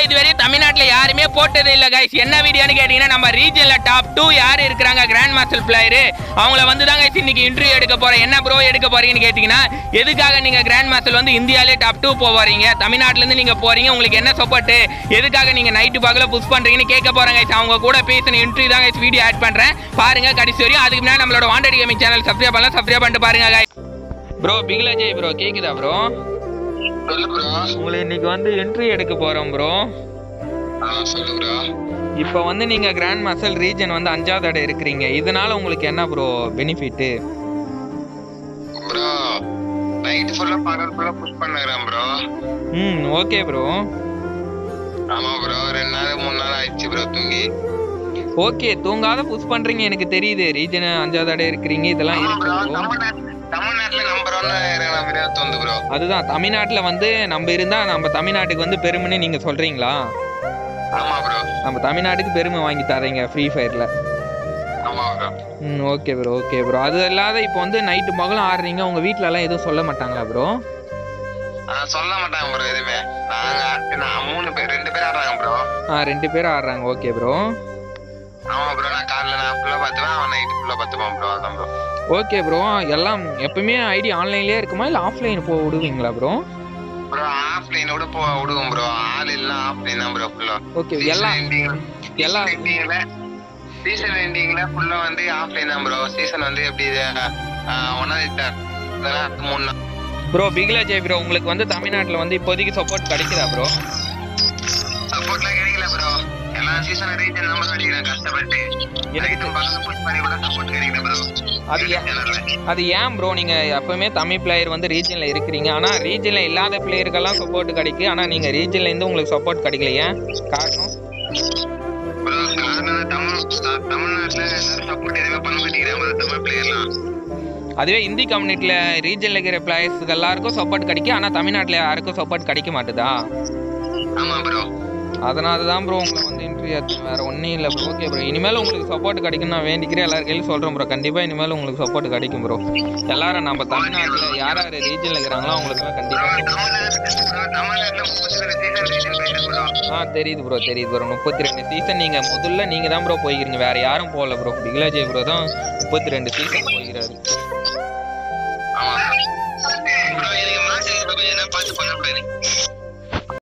இதுவரையும் தமிழ்நாட்டுல யாருமே போட்டது இல்ல கைஸ் என்ன வீடியோன்னு கேட்டீங்கன்னா நம்ம ரீஜன்ல டாப் டூ யார் இருக்கிறாங்க கிராண்ட் மாஸ்டர் பிளேயரு அவங்கள வந்து தான் கைஸ் இன்னைக்கு இன்டர்வியூ எடுக்க போறேன் என்ன ப்ரோ எடுக்க போறீங்கன்னு கேட்டீங்கன்னா எதுக்காக நீங்க கிராண்ட் மாஸ்டர் வந்து இந்தியாலே டாப் டூ போறீங்க தமிழ்நாட்டுல இருந்து நீங்க போறீங்க உங்களுக்கு என்ன சப்போர்ட் எதுக்காக நீங்க நைட்டு பகல புஷ் பண்றீங்கன்னு கேட்க போறேன் கைஸ் அவங்க கூட பேசின இன்டர்வியூ தான் கைஸ் வீடியோ ஆட் பண்றேன் பாருங்க கடைசி வரையும் அதுக்கு முன்னாடி நம்மளோட வாண்டட் கேமிங் சேனல் சப்ஸ்கிரைப் பண்ணலாம் சப்ஸ்கிரைப் பண்ணிட்டு பாருங்க guys. ப்ரோ பிகிலா ஜெய் ப்ரோ கேக்குதா ப்ரோ சொல்லு ப்ரோ உங்களை இன்னைக்கு வந்து என்ட்ரி எடுக்க போறோம் ப்ரோ ஆ சொல்லு ப்ரோ இப்போ வந்து நீங்க கிராண்ட் மாஸ்டர் ரீஜன் வந்து அஞ்சாவது இடம் இருக்கிறீங்க இதனால உங்களுக்கு என்ன ப்ரோ பெனிஃபிட் ப்ரோ நைட் ஃபுல்லா பகல் ஃபுல்லா புஷ் பண்ணுகிறேன் ப்ரோ ம் ஓகே ப்ரோ ஆமா ப்ரோ ரெண்டு நாள் மூணு நாள் ஆயிடுச்சு ப்ரோ தூங்கி ஓகே தூங்காத புஷ் பண்றீங்க எனக்கு தெரியுது ரீஜன் அஞ்சாவது இடம் இருக்கிறீங்க இதெல்லாம் ஆமா இருக்கு ப்ரோ ப்ரோ தமிழ்நாட்டுல தமிழ்நாட்டுல நம்பர் ஒன் இருக்கிற மாதிரியா தோணுது ப்ரோ அதுதான் தமிழ்நாட்டில் வந்து நம்ம இருந்தா நம்ம தமிழ்நாட்டுக்கு வந்து பெருமைன்னு நீங்க சொல்றீங்களா ஆமா ப்ரோ நம்ம தமிழ்நாட்டுக்கு பெருமை வாங்கி தரீங்க ஃப்ரீ ஃபயர்ல ஆமா ப்ரோ ம் ஓகே ப்ரோ ஓகே ப்ரோ அது இல்லாத இப்போ வந்து நைட்டு பகலும் ஆடுறீங்க உங்க வீட்ல எல்லாம் எதுவும் சொல்ல மாட்டாங்களா ப்ரோ ஆ சொல்ல மாட்டாங்க ப்ரோ எதுவுமே நாங்க ஆட்டு- நான் மூணு பேர் ரெண்டு பேர் ஆடுறாங்க ப்ரோ ஆ ரெண்டு பேரும் ஆடுறாங்க ஓகே ப்ரோ ஆமா ப்ரோ நான் காலைல நான் ஃபுல்லா பார்த்துப்பேன் அவன் நைட்டு ஃபுல்லா பார்த்துப்பான் ப்ரோ அதான் ப்ரோ ஓகே ப்ரோ எல்லாம் எப்பவுமே ஐடி ஆன்லைன்லயே இருக்குமா இல்லை ஆஃப்லைன் போ விடுவீங்களா ப்ரோ ப்ரோ ஆஃப்லைனோட போ விடுவோம் ப்ரோ ஆள் இல்ல ஆஃப்லைன் தான் ப்ரோ ஃபுல்லா ஓகே எல்லாம் எல்லாம் எண்டிங்ல சீசன் எண்டிங்ல ஃபுல்லா வந்து ஆஃப்லைன் தான் ப்ரோ சீசன் வந்து எப்படி ஒன்னாவது மூணு நாள் ப்ரோ பிகிலா ஜெய் ப்ரோ உங்களுக்கு வந்து தமிழ்நாட்டில் வந்து இப்போதைக்கு சப்போர்ட் கிடைக்குதா ப்ரோ சப்போர்ட்லாம் கிடைக்கல ப்ரோ எல்லா சீசன் ரீஜன் நம்பர் அடிக்கிறேன் கஷ்டப்பட்டு எனக்கு பசங்க புஷ் பண்ணி கூட சப்போர்ட் கிடைக்கல ப்ரோ அது ஏன் அது ஏன் ப்ரோ நீங்கள் எப்பவுமே தமிழ் பிளேயர் வந்து ரீஜனில் இருக்கிறீங்க ஆனால் ரீஜனில் இல்லாத பிளேயருக்கெல்லாம் சப்போர்ட் கிடைக்கு ஆனால் நீங்கள் ரீஜன்லேருந்து உங்களுக்கு சப்போர்ட் கிடைக்கல ஏன் காரணம் ப்ரோ காரணம் தமிழ் தமிழ்நாட்டுல எல்லாரும் சப்போர்ட் எதுவுமே பண்ண மாட்டேங்கிறாங்க bro, தமிழ் பிளேயர்லாம் அதுவே இந்தி கம்யூனிட்டியில் ரீஜனில் இருக்கிற பிளேயர்ஸுக்கு எல்லாருக்கும் சப்போர்ட் கிடைக்கும் ஆனால் தமிழ்நாட்டில் யாருக்கும் சப்போர்ட் கிடைக்க மாட்டுதா ஆமா ப்ரோ அதனால தான் ப்ரோ உங்களை வந்து இன்டர்வியூ வேற ஒன்றும் இல்லை ப்ரோ ஓகே ப்ரோ இனிமேல் உங்களுக்கு சப்போர்ட் கிடைக்கும் நான் வேண்டிக்கிறேன் எல்லாரும் கையிலும் சொல்கிறேன் ப்ரோ கண்டிப்பாக இனிமேல் உங்களுக்கு சப்போர்ட் கிடைக்கும் ப்ரோ எல்லாரும் நம்ம தமிழ்நாட்டில் யார் யார் ரீஜனில் இருக்கிறாங்களோ அவங்களுக்குலாம் கண்டிப்பாக தமிழ்நாட்டுல முப்பத்தி ரெண்டு சீசன் ரீஜன் போயிட்டேன் ப்ரோ ஆ தெரியுது ப்ரோ தெரியுது ப்ரோ முப்பத்தி ரெண்டு சீசன் நீங்கள் முதல்ல நீங்கள் தான் ப்ரோ போய்க்கிறீங்க வேற யாரும் போகல ப்ரோ பிகிலாஜய் ப்ரோ தான் முப்பத்தி ரெண்டு சீசன் போய்கிறாரு ஆமா ப்ரோ எனக்கு மேட்ச் கொஞ்சம் என்ன பார்த்து பண்ண ப்ரோ